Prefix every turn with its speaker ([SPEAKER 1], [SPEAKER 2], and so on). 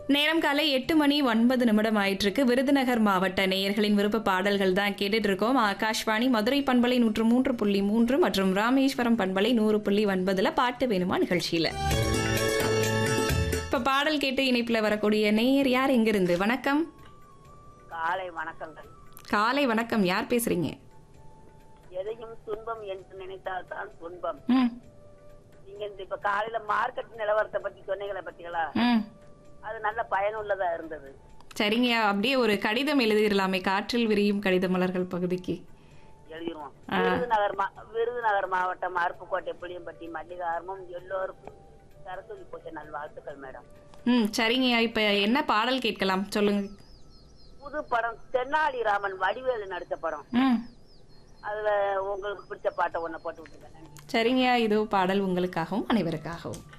[SPEAKER 1] நேரம் காலை எட்டு மணி ஒன்பது நிமிடம் ஆயிட்டிருக்கு விருதுநகர் மாவட்ட நேயர்களின் விருப்ப பாடல்கள் தான் கேட்டுட்டு இருக்கோம் ஆகாஷ்வாணி மதுரை பண்பலை நூற்று மூன்று புள்ளி மூன்று மற்றும் ராமேஸ்வரம் பண்பலை நூறு புள்ளி ஒன்பதுல பாட்டு வேணுமா நிகழ்ச்சியில இப்ப பாடல் கேட்டு இணைப்புல வரக்கூடிய நேயர் யார் எங்கிருந்து வணக்கம்
[SPEAKER 2] காலை வணக்கங்கள்
[SPEAKER 1] காலை வணக்கம் யார் பேசுறீங்க
[SPEAKER 2] எதையும் துன்பம் என்று நினைத்தால் தான் துன்பம்
[SPEAKER 1] ம்
[SPEAKER 2] நீங்க இந்த இப்ப காலையில மார்க்கெட் நிலவரத்தை பத்தி சொன்னீங்களே பத்திகளா
[SPEAKER 1] ம்
[SPEAKER 2] அது நல்ல பயனுள்ளதா இருந்தது
[SPEAKER 1] சரிங்க அப்படியே ஒரு கடிதம் எழுதிடலாமே காற்றில் விரியும் கடித மலர்கள் பகுதிக்கு
[SPEAKER 2] எழுதிருவோம் விருதுநகர் மா விருதுநகர் மாவட்டம் அருப்புக்கோட்டை புளியம்பட்டி மல்லிகாரமும் எல்லோருக்கும் சரஸ்வதி பூஜை நல்வாழ்த்துக்கள் மேடம்
[SPEAKER 1] ம் சரிங்க இப்ப என்ன பாடல் கேட்கலாம் சொல்லுங்க
[SPEAKER 2] புது படம் தென்னாலிராமன் வடிவேலு நடித்த படம்
[SPEAKER 1] ம்
[SPEAKER 2] அதுல உங்களுக்கு பிடிச்ச பாட்டை ஒண்ணு போட்டு விட்டுருங்க நன்றி
[SPEAKER 1] சரிங்க இதோ பாடல் உங்களுக்காகவும் அனைவருக்காகவும்